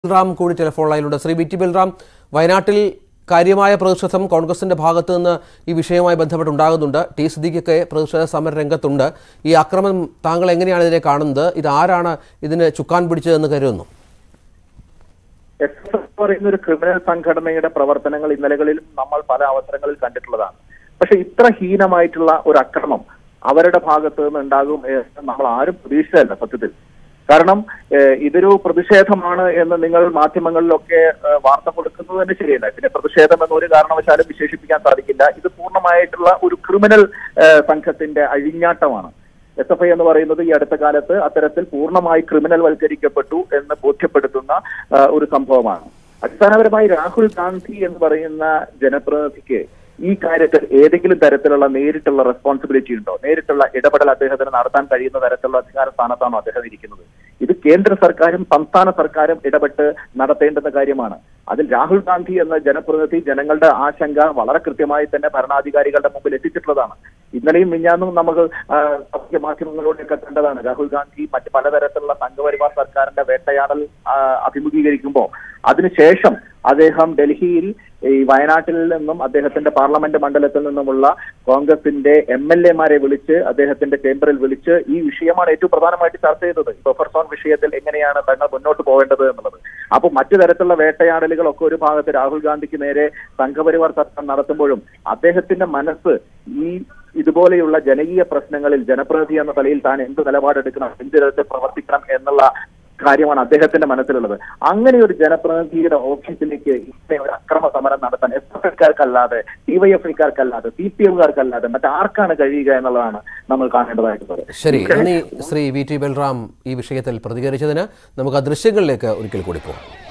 ബൽറാം കൂടി ടെലിഫോൺ ലൈനിലുണ്ട് Shri B T Balram വയനാട്ടിൽ കാര്യമായ പ്രതിഷേധം കോൺഗ്രസിന്റെ ഭാഗത്ത് നിന്ന് ഈ വിഷയവുമായി ബന്ധപ്പെട്ട് ഉണ്ടാകുന്നുണ്ട് ടി സിദ്ദിഖൊക്കെ പ്രതിഷേധ സമര രംഗത്തുണ്ട് ഈ ആക്രമണം താങ്കൾ എങ്ങനെയാണ് ഇതിനെ കാണുന്നത് ഇത് ആരാണ് ഇതിന് ചുക്കാൻ പിടിച്ചതെന്ന് കരുതുന്നു എസ് എസ് എഫ് പറയുന്ന ഒരു ക്രിമിനൽ സംഘടനയുടെ പ്രവർത്തനങ്ങൾ ഇന്നലകളിലും നമ്മൾ പല അവസരങ്ങളിൽ കണ്ടിട്ടുള്ളതാണ് പക്ഷെ ഇത്ര ഹീനമായിട്ടുള്ള ഒരു അക്രമം അവരുടെ ഭാഗത്ത് നിന്ന് ഉണ്ടാകും എന്ന് നമ്മൾ ആരും പ്രതീക്ഷിച്ചതല്ല സത്യത്തിൽ കാരണം ഏഹ്, ഇതൊരു പ്രതിഷേധമാണ് എന്ന് നിങ്ങൾ മാധ്യമങ്ങളിലൊക്കെ ഏഹ്, വാർത്ത കൊടുക്കുന്നത് തന്നെ ശരിയല്ല പിന്നെ പ്രതിഷേധം എന്ന് ഒരു കാരണവശാലും വിശേഷിപ്പിക്കാൻ സാധിക്കില്ല ഇത് പൂർണ്ണമായിട്ടുള്ള ഒരു ക്രിമിനൽ ഏഹ്, സംഘത്തിന്റെ അഴിഞ്ഞാട്ടമാണ് എസ് എഫ് ഐ എന്ന് പറയുന്നത് ഈ അടുത്ത കാലത്ത് അത്തരത്തിൽ പൂർണ്ണമായി ക്രിമിനൽ വൽക്കരിക്കപ്പെട്ടു എന്ന് ബോധ്യപ്പെടുത്തുന്ന ആ, ഒരു സംഭവമാണ് അടിസ്ഥാനപരമായി രാഹുൽ ഗാന്ധി എന്ന് പറയുന്ന ജനപ്രതിനിധിക്ക് ഈ കാര്യത്തിൽ ഏതെങ്കിലും തരത്തിലുള്ള നേരിട്ടുള്ള റെസ്പോൺസിബിലിറ്റി ഉണ്ടോ നേരിട്ടുള്ള ഇടപെടൽ അദ്ദേഹത്തിന് നടത്താൻ കഴിയുന്ന തരത്തിലുള്ള അധികാര സ്ഥാനത്താണോ അദ്ദേഹം ഇരിക്കുന്നത് ഇത് കേന്ദ്ര സർക്കാരും സംസ്ഥാന സർക്കാരും ഇടപെട്ട് നടത്തേണ്ടുന്ന കാര്യമാണ് അതിൽ രാഹുൽ ഗാന്ധി എന്ന ജനപ്രതിനിധി ജനങ്ങളുടെ ആശങ്ക വളരെ കൃത്യമായി തന്നെ ഭരണാധികാരികളുടെ മുമ്പിൽ എത്തിച്ചിട്ടുള്ളതാണ് ഇന്നലെയും മിഞ്ഞാന്നും നമുക്ക് ആ, സാമൂഹ്യ മാധ്യമങ്ങളിലൂടെയൊക്കെ കണ്ടതാണ് രാഹുൽ ഗാന്ധി മറ്റ് പലതരത്തിലുള്ള സംഘപരിവാർ സർക്കാരിന്റെ വേട്ടയാടൽ ആ, അഭിമുഖീകരിക്കുമ്പോൾ അതിനുശേഷം അദ്ദേഹം ഡൽഹിയിൽ ഈ വയനാട്ടിൽ നിന്നും അദ്ദേഹത്തിന്റെ പാർലമെന്റ് മണ്ഡലത്തിൽ നിന്നുമുള്ള കോൺഗ്രസിന്റെ എം എൽ എമാരെ വിളിച്ച് അദ്ദേഹത്തിന്റെ ചേംബറിൽ വിളിച്ച് ഈ വിഷയമാണ് ഏറ്റവും പ്രധാനമായിട്ട് ചർച്ച ചെയ്തത് ഈ ബഫർ സോൺ വിഷയത്തിൽ എങ്ങനെയാണ് തങ്ങൾ മുന്നോട്ട് പോകേണ്ടത് എന്നുള്ളത് അപ്പൊ മറ്റു തരത്തിലുള്ള വേട്ടയാടലുകളൊക്കെ ഒരു ഭാഗത്ത് രാഹുൽ ഗാന്ധിക്ക് നേരെ സംഘപരിവാർ സർക്കാർ നടത്തുമ്പോഴും അദ്ദേഹത്തിന്റെ മനസ്സ് ഈ ഇതുപോലെയുള്ള ജനകീയ പ്രശ്നങ്ങളിൽ ജനപ്രതിനിധി എന്ന നിലയിൽ താൻ എന്ത് നിലപാടെടുക്കണം എന്ത് തരത്തിൽ പ്രവർത്തിക്കണം എന്നുള്ള കാര്യമാണ് അദ്ദേഹത്തിന്റെ മനസ്സിലുള്ളത് അങ്ങനെ ഒരു ജനപ്രതിനിധിയുടെ ഓഫീസിലേക്ക് ഇങ്ങനെ ഒരു അക്രമ സമരം നടത്താൻ എസ് എഫ് ഐക്കാർക്കല്ലാതെ ഡിവൈഎഫ്ഐക്കാർക്കല്ലാതെ സി പി എമ്മുകാർക്കല്ലാതെ മറ്റാർക്കാണ് കഴിയുക എന്നുള്ളതാണ് നമ്മൾ കാണേണ്ടതായിട്ടുള്ളത് ശരി നന്ദി ശ്രീ വി ടി ബൽറാം ഈ വിഷയത്തിൽ പ്രതികരിച്ചതിന് നമുക്ക് ആ ദൃശ്യങ്ങളിലേക്ക് ഒരിക്കൽ കൂടി പോകാം